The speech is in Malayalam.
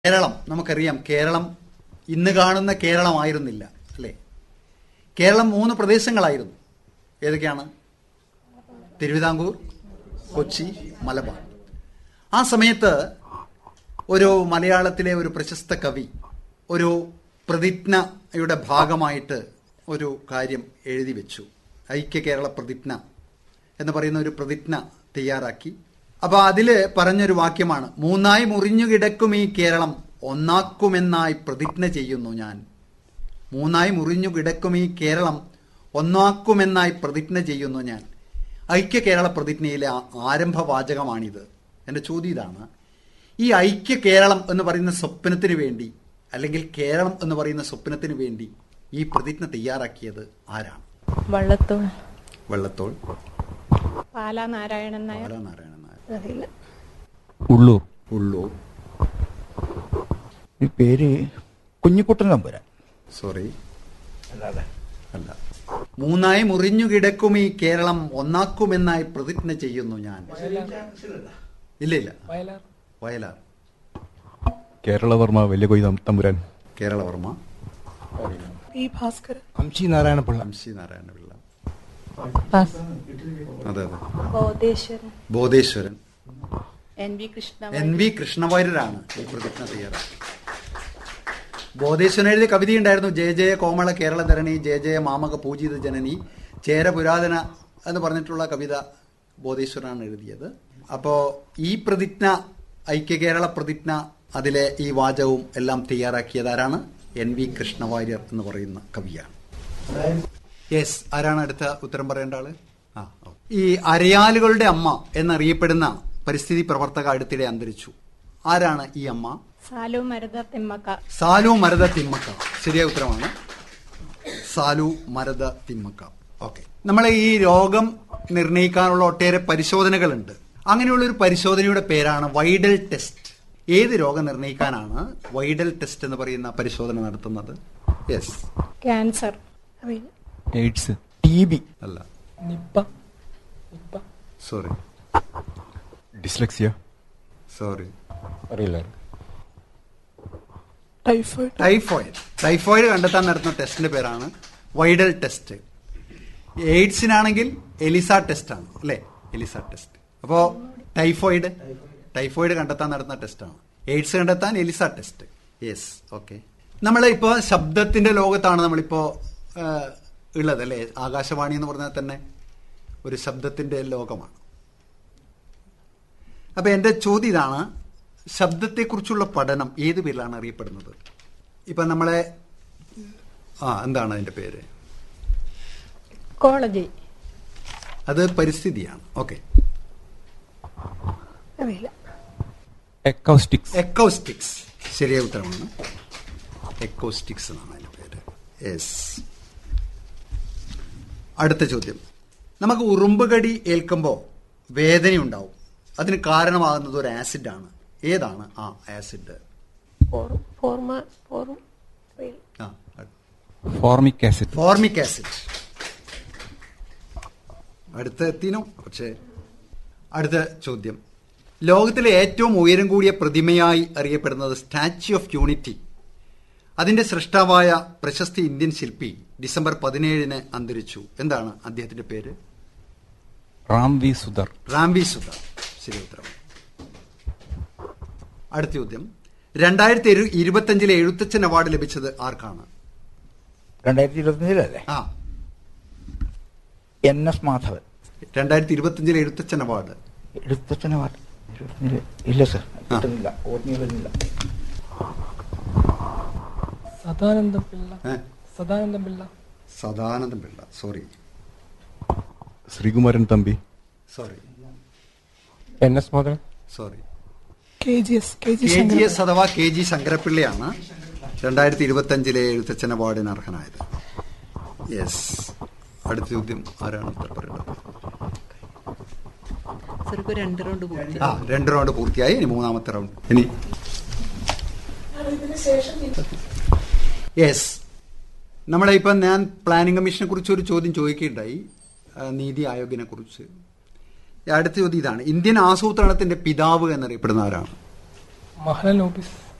കേരളം നമുക്കറിയാം കേരളം ഇന്ന് കാണുന്ന കേരളമായിരുന്നില്ല അല്ലേ കേരളം മൂന്ന് പ്രദേശങ്ങളായിരുന്നു ഏതൊക്കെയാണ് തിരുവിതാംകൂർ കൊച്ചി മലബാർ ആ സമയത്ത് ഒരു മലയാളത്തിലെ ഒരു പ്രശസ്ത കവി ഒരു പ്രതിജ്ഞയുടെ ഭാഗമായിട്ട് ഒരു കാര്യം എഴുതി വെച്ചു ഐക്യ കേരള പ്രതിജ്ഞ എന്ന് പറയുന്ന ഒരു പ്രതിജ്ഞ തയ്യാറാക്കി അപ്പൊ അതില് പറഞ്ഞൊരു വാക്യമാണ് മൂന്നായി മുറിഞ്ഞു കിടക്കും ഈ കേരളം ഒന്നാക്കുമെന്നായി പ്രതിജ്ഞ ചെയ്യുന്നു ഞാൻ മൂന്നായി മുറിഞ്ഞു കിടക്കും ഈ കേരളം ഒന്നാക്കുമെന്നായി പ്രതിജ്ഞ ചെയ്യുന്നു ഞാൻ ഐക്യ കേരള പ്രതിജ്ഞയിലെ ആ- ആരംഭവാചകമാണിത് എൻ്റെ ചോദ്യം ഇതാണ് ഈ ഐക്യ കേരളം എന്ന് പറയുന്ന സ്വപ്നത്തിന് വേണ്ടി അല്ലെങ്കിൽ കേരളം എന്ന് പറയുന്ന സ്വപ്നത്തിന് വേണ്ടി ഈ പ്രതിജ്ഞ തയ്യാറാക്കിയത് ആരാണ് വള്ളത്തോൾ വെള്ളത്തോൾ പാലാ നാരായണൻ നായർ ബാലനാരായണൻ നായർ അറിയില്ല ഉള്ളൂർ ഉള്ളൂർ ഈ പേര് കുഞ്ഞിക്കുട്ടൻ തമ്പുരാൻ സോറി അല്ല മൂന്നായി മുറിഞ്ഞു കിടക്കും ഈ കേരളം ഒന്നാക്കുമെന്നായി പ്രതിജ്ഞ ചെയ്യുന്നു ഞാൻ ഇല്ല ഇല്ല വയലാർ കേരളവർമ്മ വലിയ കൊയ് തമ്പുരാൻ കേരളവർമ്മ പി ഭാസ്കരൻ അംശി നാരായണപിള്ള അംശി നാരായണ പിള്ള പാസ്. അതെ അതെ Bodheshwaran Bodheshwaran N V Krishna N V കൃഷ്ണവാര്യരാണ് ഈ പ്രതിജ്ഞ തയ്യാറാക്കി ബോധേശ്വരൻ എഴുതിയ കവിതയുണ്ടായിരുന്നു ജയ ജയ കോമള കേരള ധരണി ജയ ജയ മാമക പൂജിത ജനനി ചേര പുരാതന എന്ന് പറഞ്ഞിട്ടുള്ള കവിത ബോധേശ്വരനാണ് എഴുതിയത് അപ്പോ ഈ പ്രതിജ്ഞ ഐക്യ കേരള പ്രതിജ്ഞ അതിലെ ഈ വാചകവും എല്ലാം തയ്യാറാക്കിയത് ആരാണ് എൻ വി കൃഷ്ണവാര്യർ എന്ന് പറയുന്ന കവിയാണ് യെസ് ആരാണ് അടുത്ത ഉത്തരം പറയേണ്ട ആള് ആ ഓ. ഈ അരയാലുകളുടെ അമ്മ എന്നറിയപ്പെടുന്ന പരിസ്ഥിതി പ്രവർത്തക അടുത്തിടെ അന്തരിച്ചു ആരാണ് ഈ അമ്മ സാലു മരുത തിമ്മക്ക സാലു മരത തിമ്മക്ക ശരിയായ ഉത്തരമാണ് സാലു മരത തിമ്മക്ക ഓക്കെ നമ്മളെ ഈ രോഗം നിർണ്ണയിക്കാനുള്ള ഒട്ടേറെ പരിശോധനകളുണ്ട് അങ്ങനെയുള്ള ഒരു പരിശോധനയുടെ പേരാണ് വൈഡൽ ടെസ്റ്റ് ഏത് രോഗം നിർണ്ണയിക്കാനാണ് വൈഡൽ ടെസ്റ്റ് എന്ന് പറയുന്ന പരിശോധന നടത്തുന്നത് യെസ് ക്യാൻസർ അറിയില്ല എയ്ഡ്സ് ടി ബി അല്ല Nipah Nipah sorry dyslexia sorry അറിയില്ല ടൈഫോയിഡ് ടൈഫോയിഡ് ടൈഫോയിഡ് കണ്ടെത്താൻ നടത്തുന്ന ടെസ്റ്റിന്റെ പേരാണ് വൈഡൽ ടെസ്റ്റ് എയ്ഡ്സിനാണെങ്കിൽ എലിസ ടെസ്റ്റ് ആണ് അല്ലേ എലിസ ടെസ്റ്റ് അപ്പോ ടൈഫോയിഡ് ടൈഫോയിഡ് കണ്ടെത്താൻ നടത്തുന്ന ടെസ്റ്റാണ് എയ്ഡ്സ് കണ്ടെത്താൻ എലിസ ടെസ്റ്റ് യെസ് ഓക്കെ നമ്മൾ ഇപ്പോ ശബ്ദത്തിന്റെ ലോകത്താണ് നമ്മളിപ്പോ ആ, ഉള്ളത് അല്ലേ ആകാശവാണി എന്ന് പറഞ്ഞാൽ തന്നെ ഒരു ശബ്ദത്തിന്റെ ലോകമാണ് അപ്പൊ എന്റെ ചോദ്യം ഇതാണ് ശബ്ദത്തെക്കുറിച്ചുള്ള പഠനം ഏത് പേരിലാണ് അറിയപ്പെടുന്നത് ഇപ്പൊ നമ്മളെ ആ എന്താണ് അതിന്റെ പേര് കോളേജ് അത് പരിസ്ഥിതിയാണ് ഓക്കെ അറിയില്ല എക്കൗസ്റ്റിക്സ് എക്കോസ്റ്റിക്സ് ശരിയായ ഉത്തരമാണ് എക്കോസ്റ്റിക്സ് എന്നാണ് അതിന്റെ പേര് യെസ് അടുത്ത ചോദ്യം നമുക്ക് ഉറുമ്പുകടി ഏൽക്കുമ്പോൾ വേദനയുണ്ടാവും അതിന് കാരണമാകുന്നത് ഒരു ആസിഡാണ് ഏതാണ് ആ ആസിഡ് ഫോർ- ഫോർമ ഫോറും അറിയില്ല ആ അടുത്ത. ഫോർമിക് ആസിഡ് ഫോർമിക് ആസിഡ് അടുത്ത എത്തിനോ പക്ഷേ അടുത്ത ചോദ്യം ലോകത്തിലെ ഏറ്റവും ഉയരം കൂടിയ പ്രതിമയായി അറിയപ്പെടുന്നത് സ്റ്റാച്യു ഓഫ് യൂണിറ്റി അതിന്റെ സൃഷ്ടാവായ പ്രശസ്ത ഇന്ത്യൻ ശില്പി ഡിസംബർ പതിനേഴിന് അന്തരിച്ചു എന്താണ് അദ്ദേഹത്തിന്റെ പേര് റാം വി സുധർ റാംവി സുധ ശരി ഉത്തരം അടുത്ത ചോദ്യം രണ്ടായിരത്തി ഇരുപത്തിയഞ്ചിലെ എഴുത്തച്ഛൻ അവാർഡ് ലഭിച്ചത് ആർക്കാണ് രണ്ടായിരത്തി ഇരുപത്തിയഞ്ചിലല്ലേ ആ എൻ എസ് മാധവൻ രണ്ടായിരത്തി ഇരുപത്തിയഞ്ചിലെ എഴുത്തച്ഛൻ അവാർഡ് എടുത്തച്ഛനെ വാർഡ് ഇരുപത്തിയഞ്ചില് ഇല്ല സർ കിട്ടുന്നില്ല ഓർമ്മ വരുന്നില്ല സദാനന്ദം പിള്ള ഏ? Sadanandam Pilla Sadanandam Pilla sorry Sreekumaran Thampi sorry N S Modan sorry K G S K G K G S അഥവാ കെ ജി ശങ്കരപ്പിള്ളയാണ് രണ്ടായിരത്തി ഇരുപത്തി അഞ്ചിലെ എഴുത്തച്ഛൻ അവാർഡിന് അർഹനായത് യെസ് അടുത്ത ചോദ്യം ആരാണ് ഉത്തരം പറയേണ്ടത് സാർക്ക് രണ്ട് റൗണ്ട് പൂർത്തി ആ രണ്ട് റൗണ്ട് പൂർത്തിയായി ഇനി മൂന്നാമത്തെ റൗണ്ട് ഇനി യെസ് നമ്മളെ ഇപ്പം ഞാൻ പ്ലാനിംഗ് കമ്മീഷനെ കുറിച്ച് ഒരു ചോദ്യം ചോദിക്കുകയുണ്ടായി ആ, നീതി ആയോഗിനെ കുറിച്ച് അടുത്ത ചോദ്യം ഇതാണ് ഇന്ത്യൻ ആസൂത്രണത്തിന്റെ പിതാവ് എന്നറിയപ്പെടുന്ന ആരാണ് മഹലൻ ഓഫീസ്